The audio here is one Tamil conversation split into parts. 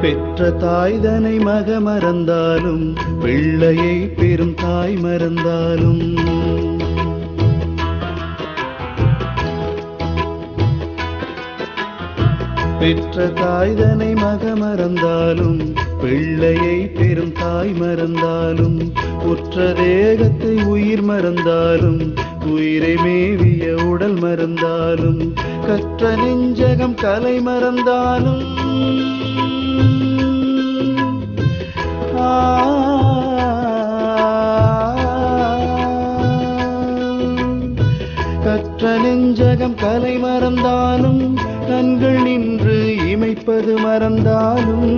பெற்ற தாய்தனை மக மறந்தாலும் பிள்ளையை பெரும் தாய் மறந்தாலும் பெற்ற தாய்தனை மக மறந்தாலும் பிள்ளையை பெரும் தாய் மறந்தாலும் உற்ற தேகத்தை உயிர் மறந்தாலும் உயிரை மேவிய உடல் மறந்தாலும் கற்ற நெஞ்சகம் கலை மறந்தாலும் ஆ கற்ற நெஞ்சகம் கலை மறந்தாலும் கண்கள் நின்று இமைப்பது மறந்தாலும்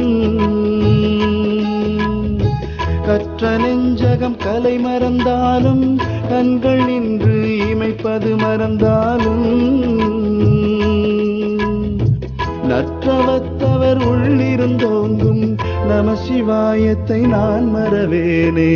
கற்ற நெஞ்சகம் கலை மறந்தாலும் கண்கள் நின்று இமைப்பது மறந்தாலும் நற்றவத்தவர் உள்ளிருந்தோங்கும் நம சிவாயத்தை நான் மறவேனே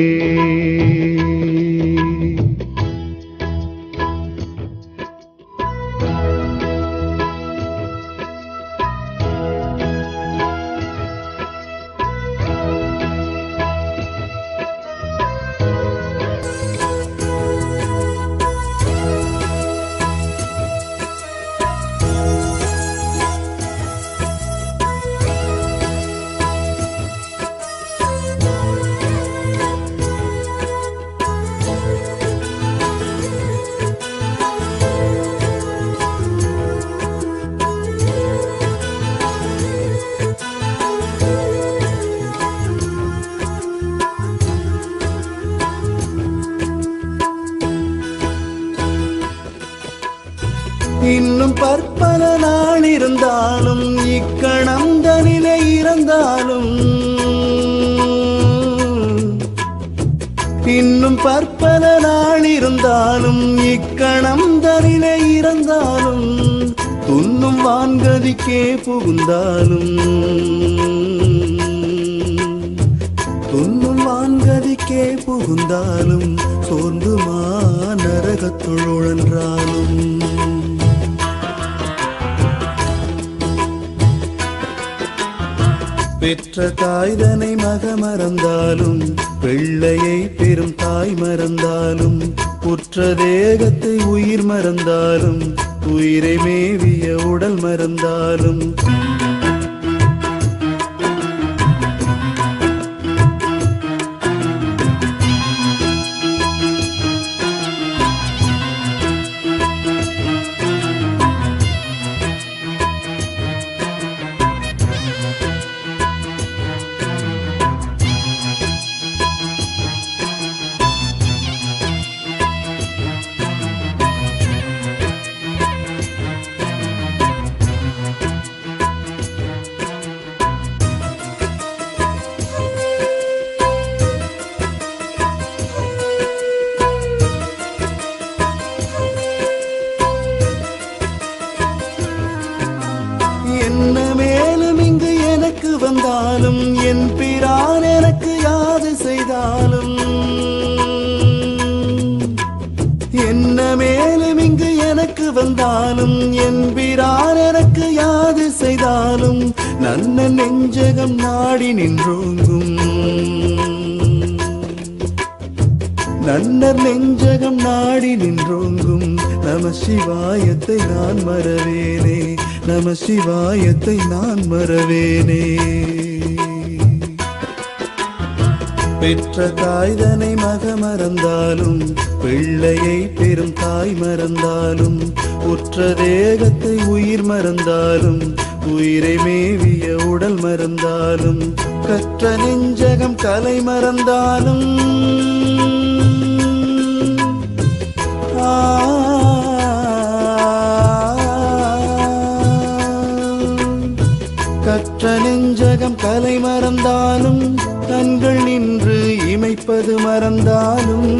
இன்னும் பற்பல நாள் இருந்தாலும் இக்கணம் தனிலே இறந்தாலும் இன்னும் பற்பல நாள் இருந்தாலும் இக்கணம் தனிலே இறந்தாலும் துன்னும் வான்கதிக்கே புகுந்தாலும் துன்னும் வான்கதிக்கே புகுந்தாலும் சோர்ந்துமா நரகத்துள் உழன்றாலும் பெற்ற தாய்தனை மக மறந்தாலும் பிள்ளையை பெரும் தாய் மறந்தாலும் உற்ற தேகத்தை உயிர் மறந்தாலும் உயிரை மேவிய உடல் மறந்தாலும் என்ன மேலும் இங்கு எனக்கு வந்தாலும் என் பிரான் எனக்கு யாது செய்தாலும் என்ன மேலும் இங்கு எனக்கு வந்தாலும் என் பிரான் எனக்கு யாது செய்தாலும் நன்ன நெஞ்சகம் நாடி நின்றோங்கும் நன்னர் நெஞ்சகம் நாடி நின்றோங்கும் நம சிவாயத்தை நான் மறவேனே நம சிவாயத்தை நான் மறவேனே பெற்ற தாய்தனை மக மறந்தாலும் பிள்ளையை பெரும் தாய் மறந்தாலும் உற்ற தேகத்தை உயிர் மறந்தாலும் உயிரை மேவிய உடல் மறந்தாலும் கற்ற நெஞ்சகம் கலை மறந்தாலும் ஆ கற்ற நெஞ்சகம் கலை மறந்தாலும் கண்கள் நின்று இமைப்பது மறந்தாலும்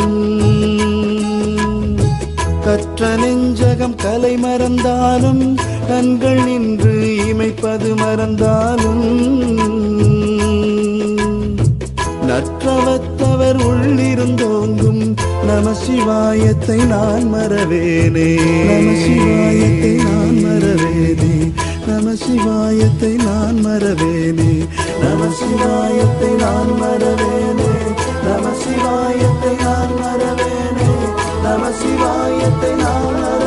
கற்ற நெஞ்சகம் கலை மறந்தாலும் கண்கள் நின்று இமைப்பது மறந்தாலும் நற்றவத்தவர் உள்ளிருந்தோங்கும் நம சிவாயத்தை நான் மறவேனே நம சிவாயத்தை நான் மறவேனே நம நம சிவாயத்தை நான் மறவேனே நம சிவாயத்தை நான் மறவேனே நம சிவாயத்தை நான் மறவேனே நம சிவாயத்தை நான் மறவேனே